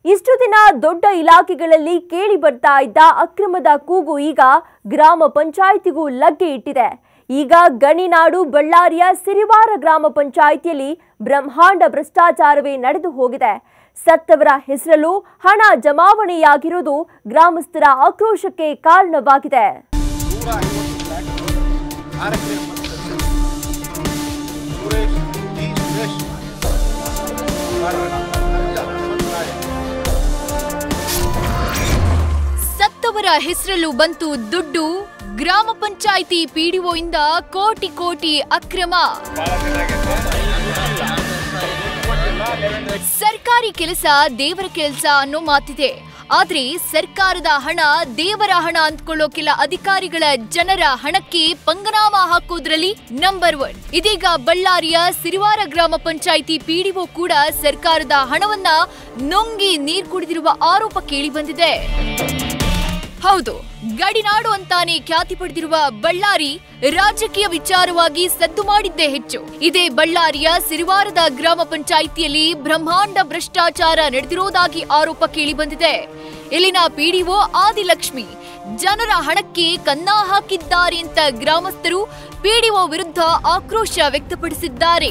ಇಷ್ಟು ದಿನ ದೊಡ್ಡ ಇಲಾಖೆಗಳಲ್ಲಿ ಕೇಳಿ ಬರ್ತಾ ಇದ್ದ ಅಕ್ರಮದ ಕೂಗು ಈಗ ಗ್ರಾಮ ಪಂಚಾಯಿತಿಗೂ ಲಗ್ಗೆ ಇಟ್ಟಿದೆ ಈಗ ಗಣಿನಾಡು ಬಳ್ಳಾರಿಯ ಸಿರಿವಾರ ಗ್ರಾಮ ಪಂಚಾಯಿತಿಯಲ್ಲಿ ಬ್ರಹ್ಮಾಂಡ ಭ್ರಷ್ಟಾಚಾರವೇ ನಡೆದು ಹೋಗಿದೆ ಸತ್ತವರ ಹೆಸರಲ್ಲೂ ಹಣ ಜಮಾವಣೆಯಾಗಿರುವುದು ಗ್ರಾಮಸ್ಥರ ಆಕ್ರೋಶಕ್ಕೆ ಕಾರಣವಾಗಿದೆ ನೂರ ಐವತ್ತು ಫ್ಲಾಟ್ ಆರ್ ಎಕರೆ ಸುರೇಶ್ ಡಿ ಸುರೇಶ್ ಕಾರಣ ಅರ್ಜ ಹನುಮಂತರಾಯ ಸತ್ತವರ ಹೆಸರಲ್ಲೂ ಬಂತು ದುಡ್ಡು ಗ್ರಾಮ ಪಂಚಾಯಿತಿ ಪಿಡಿಒ ಇಂದ ಕೋಟಿ ಕೋಟಿ ಅಕ್ರಮ ಸರ್ಕಾರಿ ಕೆಲಸ ದೇವರ ಕೆಲಸ ಅನ್ನೋ ಮಾತಿದೆ ಆದ್ರೆ ಸರ್ಕಾರದ ಹಣ ದೇವರ ಹಣ ಅಂದ್ಕೊಳ್ಳೋ ಕೆಲ ಅಧಿಕಾರಿಗಳ ಜನರ ಹಣಕ್ಕೆ ಪಂಗನಾಮ ಹಾಕೋದ್ರಲ್ಲಿ ನಂಬರ್ ಒನ್ ಇದೀಗ ಬಳ್ಳಾರಿಯ ಸಿರಿವಾರ ಗ್ರಾಮ ಪಂಚಾಯಿತಿ ಪಿಡಿಒ ಕೂಡ ಸರ್ಕಾರದ ಹಣವನ್ನ ನುಂಗಿ ನೀರ್ ಕುಡಿದಿರುವ ಆರೋಪ ಕೇಳಿ ಬಂದಿದೆ ಹೌದು ಗಡಿನಾಡು ಅಂತಾನೆ ಖ್ಯಾತಿ ಪಡೆದಿರುವ ಬಳ್ಳಾರಿ ರಾಜಕೀಯ ವಿಚಾರವಾಗಿ ಸದ್ದು ಮಾಡಿದ್ದೇ ಹೆಚ್ಚು ಇದೇ ಬಳ್ಳಾರಿಯ ಸಿರಿವಾರದ ಗ್ರಾಮ ಪಂಚಾಯಿತಿಯಲ್ಲಿ ಬ್ರಹ್ಮಾಂಡ ಭ್ರಷ್ಟಾಚಾರ ನಡೆದಿರೋದಾಗಿ ಆರೋಪ ಕೇಳಿಬಂದಿದೆ ಇಲ್ಲಿನ ಪಿಡಿಒ ಆದಿಲಕ್ಷ್ಮಿ ಜನರ ಹಣಕ್ಕೆ ಕನ್ನ ಹಾಕಿದ್ದಾರೆ ಅಂತ ಗ್ರಾಮಸ್ಥರು ಪಿಡಿಒ ವಿರುದ್ಧ ಆಕ್ರೋಶ ವ್ಯಕ್ತಪಡಿಸಿದ್ದಾರೆ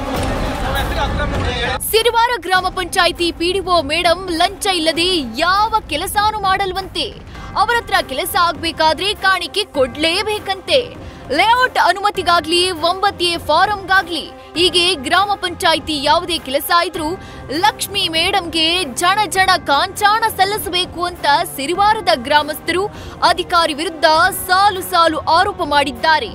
ಸಿರಿವಾರ ಗ್ರಾಮ ಪಂಚಾಯಿತಿ ಪಿಡಿಒ ಮೇಡಂ ಲಂಚ ಇಲ್ಲದೆ ಯಾವ ಕೆಲಸಾನು ಮಾಡಲ್ವಂತೆ ಅವರ ಹತ್ರ ಕೆಲಸ ಆಗ್ಬೇಕಾದ್ರೆ ಕಾಣಿಕೆ ಕೊಡ್ಲೇಬೇಕಂತೆ ಲೇಔಟ್ ಅನುಮತಿಗಾಗ್ಲಿ ಒಂಬತ್ತಿ ಫಾರಂಗಾಗ್ಲಿ ಹೀಗೆ ಗ್ರಾಮ ಪಂಚಾಯಿತಿ ಯಾವುದೇ ಕೆಲಸ ಇದ್ರೂ ಲಕ್ಷ್ಮಿ ಮೇಡಂಗೆ ಜಣ ಜಣ ಕಾಂಚಾಣ ಸಲ್ಲಿಸಬೇಕು ಅಂತ ಸಿರಿವಾರದ ಗ್ರಾಮಸ್ಥರು ಅಧಿಕಾರಿ ವಿರುದ್ಧ ಸಾಲು ಸಾಲು ಆರೋಪ ಮಾಡಿದ್ದಾರೆ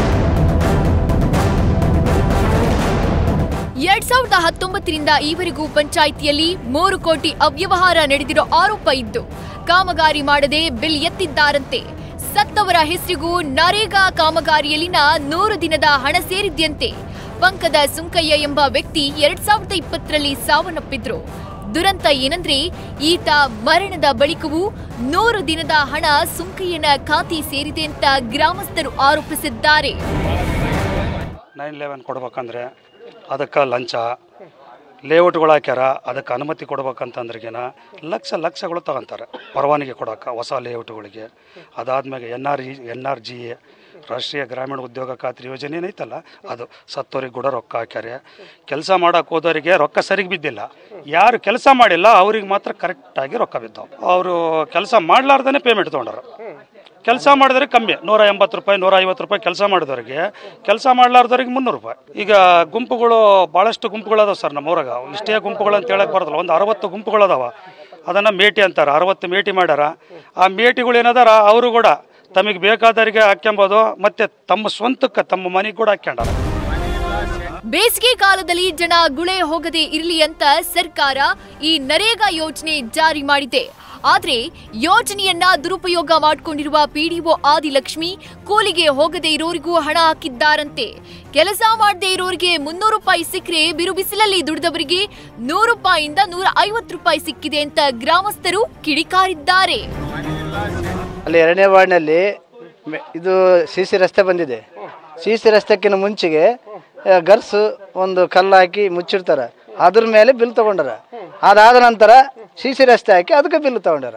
ಎರಡ್ ಸಾವಿರದ ಹತ್ತೊಂಬತ್ತರಿಂದ ಈವರೆಗೂ ಪಂಚಾಯಿತಿಯಲ್ಲಿ ಮೂರು ಕೋಟಿ ಅವ್ಯವಹಾರ ನಡೆದಿರೋ ಆರೋಪ ಇದ್ದು ಕಾಮಗಾರಿ ಮಾಡದೆ ಬಿಲ್ ಎತ್ತಿದ್ದಾರಂತೆ ಸತ್ತವರ ಹೆಸರಿಗೂ ನರೇಗಾ ಕಾಮಗಾರಿಯಲ್ಲಿನ ನೂರು ದಿನದ ಹಣ ಸೇರಿದ್ಯಂತೆ ಪಂಕದ ಸುಂಕಯ್ಯ ಎಂಬ ವ್ಯಕ್ತಿ ಎರಡ್ ಸಾವಿರದ ಇಪ್ಪತ್ತರಲ್ಲಿ ಸಾವನ್ನಪ್ಪಿದ್ರು ದುರಂತ ಏನಂದ್ರೆ ಈತ ಮರಣದ ಬಳಿಕವೂ ನೂರು ದಿನದ ಹಣ ಸುಂಕಯ್ಯನ ಖಾತೆ ಸೇರಿದೆ ಅಂತ ಗ್ರಾಮಸ್ಥರು ಆರೋಪಿಸಿದ್ದಾರೆ ನೈನ್ ಲೆವೆನ್ ಕೊಡ್ಬೇಕಂದ್ರೆ ಅದಕ್ಕೆ ಲಂಚ ಲೇಔಟ್ಗಳು ಹಾಕ್ಯಾರ ಅದಕ್ಕೆ ಅನುಮತಿ ಕೊಡ್ಬೇಕಂತಂದ್ರಿಗೇನ ಲಕ್ಷ ಲಕ್ಷಗಳು ತಗೊಂತಾರೆ ಪರವಾನಗಿ ಕೊಡೋಕೆ ಹೊಸ ಲೇಔಟ್ಗಳಿಗೆ ಅದಾದ್ಮೇಲೆ N R E N R G A ರಾಷ್ಟ್ರೀಯ ಗ್ರಾಮೀಣ ಉದ್ಯೋಗ ಖಾತ್ರಿ ಯೋಜನೆ ಏನೈತಲ್ಲ ಅದು ಸತ್ತೋರಿಗೆ ಕೂಡ ರೊಕ್ಕ ಹಾಕ್ಯಾರೆ ಕೆಲಸ ಮಾಡಕ್ಕೆ ಹೋದವರಿಗೆ ರೊಕ್ಕ ಸರಿಗೆ ಬಿದ್ದಿಲ್ಲ ಯಾರು ಕೆಲಸ ಮಾಡಿಲ್ಲ ಅವ್ರಿಗೆ ಮಾತ್ರ ಕರೆಕ್ಟಾಗಿ ರೊಕ್ಕ ಬಿದ್ದಾವೆ ಅವರು ಕೆಲಸ ಮಾಡ್ಲಾರ್ದೇ ಪೇಮೆಂಟ್ ತೊಗೊಂಡರು ಕೆಲಸ ಮಾಡಿದ್ರೆ ಕಮ್ಮಿ ನೂರ ಎಂಬತ್ತು ರೂಪಾಯಿ ನೂರ ಐವತ್ತು ರೂಪಾಯಿ ಕೆಲಸ ಮಾಡಿದವರಿಗೆ ಕೆಲಸ ಮಾಡ್ಲಾರ್ದವ್ರಿಗೆ ಮುನ್ನೂರು ರೂಪಾಯಿ ಈಗ ಗುಂಪುಗಳು ಭಾಳಷ್ಟು ಗುಂಪುಗಳದಾವ ಸರ್ ನಮ್ಮ ಊರಾಗ ಇಷ್ಟೇ ಗುಂಪುಗಳು ಅಂತ ಹೇಳಕ್ ಬರೋದಿಲ್ಲ ಒಂದು ಅರವತ್ತು ಗುಂಪುಗಳದಾವ ಅದನ್ನು ಮೇಟಿ ಅಂತಾರೆ ಅರವತ್ತು ಮೇಟಿ ಮಾಡ್ಯಾರ ಆ ಮೇಟಿಗಳು ಏನದಾರ ಅವರು ಕೂಡ ತಮಗೆ ಬೇಕಾದವರಿಗೆ ಹಾಕ್ಯಂಬೋದು ಮತ್ತೆ ತಮ್ಮ ಸ್ವಂತಕ್ಕೆ ತಮ್ಮ ಮನೆಗೆ ಕೂಡ ಹಾಕ್ಯಂಡಾರ ಬೇಸಿಗೆ ಕಾಲದಲ್ಲಿ ಜನ ಗುಳೆ ಹೋಗದೆ ಇರಲಿ ಅಂತ ಸರ್ಕಾರ ಈ ನರೇಗಾ ಯೋಜನೆ ಜಾರಿ ಮಾಡಿದೆ ಆದ್ರೆ ಯೋಜನೆಯನ್ನ ದುರುಪಯೋಗ ಮಾಡಿಕೊಂಡಿರುವ ಪಿಡಿಒ ಆದಿಲಕ್ಷ್ಮಿ ಕೂಲಿಗೆ ಹೋಗದೆ ಇರೋರಿಗೂ ಹಣ ಹಾಕಿದ್ದಾರಂತೆ ಕೆಲಸ ಮಾಡದೆ ಇರೋರಿಗೆ ಮುನ್ನೂರು ರೂಪಾಯಿ ಸಿಕ್ಕರೆ ಬಿರು ಬಿಸಿಲಲ್ಲಿ ದುಡಿದವರಿಗೆ ನೂರು ರೂಪಾಯಿಯಿಂದ ನೂರ ಐವತ್ತು ರೂಪಾಯಿ ಸಿಕ್ಕಿದೆ ಅಂತ ಗ್ರಾಮಸ್ಥರು ಕಿಡಿಕಾರಿದ್ದಾರೆ ಅಲ್ಲಿ ಎರಡನೇ ವಾರ್ಡ್ನಲ್ಲಿ ಮೆ- ಇದು ಸಿ ಸಿ ರಸ್ತೆ ಬಂದಿದೆ ಸಿ ಸಿ ರಸ್ತೆಕ್ಕಿಂತ ಮುಂಚೆಗೆ ಆ, ಗರ್ಸು ಒಂದು ಕಲ್ಲು ಹಾಕಿ ಮುಚ್ಚಿರ್ತಾರೆ ಅದ್ರ ಮೇಲೆ ಬಿಲ್ ತಗೊಂಡಾರ ಅದಾದ ನಂತರ ಸಿ ಸಿ ರಸ್ತೆ ಹಾಕಿ ಅದಕ್ಕೆ ಬಿಲ್ ತಗೊಂಡಾರ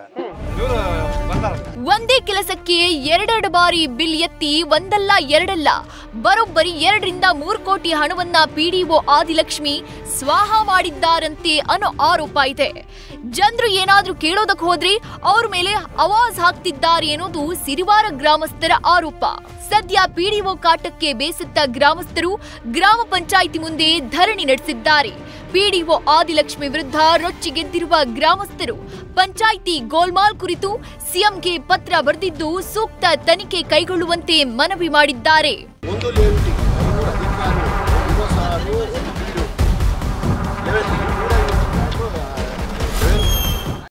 ಒಂದೇ ಕೆಲಸಕ್ಕೆ ಎರಡೆರಡು ಬಾರಿ ಬಿಲ್ ಎತ್ತಿ ಒಂದಲ್ಲ ಎರಡಲ್ಲ ಬರೋಬ್ಬರಿ ಎರಡರಿಂದ ಮೂರು ಕೋಟಿ ಹಣವನ್ನ ಪಿಡಿಒ ಆದಿಲಕ್ಷ್ಮಿ ಸ್ವಾಹ ಮಾಡಿದ್ದಾರಂತೆ ಅನ್ನೋ ಆರೋಪ ಇದೆ ಜನರು ಏನಾದ್ರೂ ಕೇಳೋದಕ್ಕೆ ಹೋದ್ರೆ ಅವ್ರ ಮೇಲೆ ಅವಾಜ್ ಹಾಕ್ತಿದ್ದಾರೆ ಅನ್ನೋದು ಸಿರಿವಾರ ಗ್ರಾಮಸ್ಥರ ಆರೋಪ ಸದ್ಯ ಪಿಡಿಒ ಕಾಟಕ್ಕೆ ಬೇಸತ್ತ ಗ್ರಾಮಸ್ಥರು ಗ್ರಾಮ ಪಂಚಾಯಿತಿ ಮುಂದೆ ಧರಣಿ ನಡೆಸಿದ್ದಾರೆ ಪಿಡಿಒ ಆದಿಲಕ್ಷ್ಮಿ ವಿರುದ್ಧ ರೊಚ್ಚಿಗೆದ್ದಿರುವ ಗ್ರಾಮಸ್ಥರು ಪಂಚಾಯಿತಿ ಗೋಲ್ಮಾಲ್ ಕುರಿತು ಸಿಎಂಗೆ ಪತ್ರ ಬರೆದಿದ್ದು ಸೂಕ್ತ ತನಿಖೆ ಕೈಗೊಳ್ಳುವಂತೆ ಮನವಿ ಮಾಡಿದ್ದಾರೆ ಒಂದು ಲೇಔಟಿಗೆ ಐನೂರು ಅಧಿಕಾರಿಗಳು ಐವತ್ತು ಸಾವಿರ ಲೆವೆನ್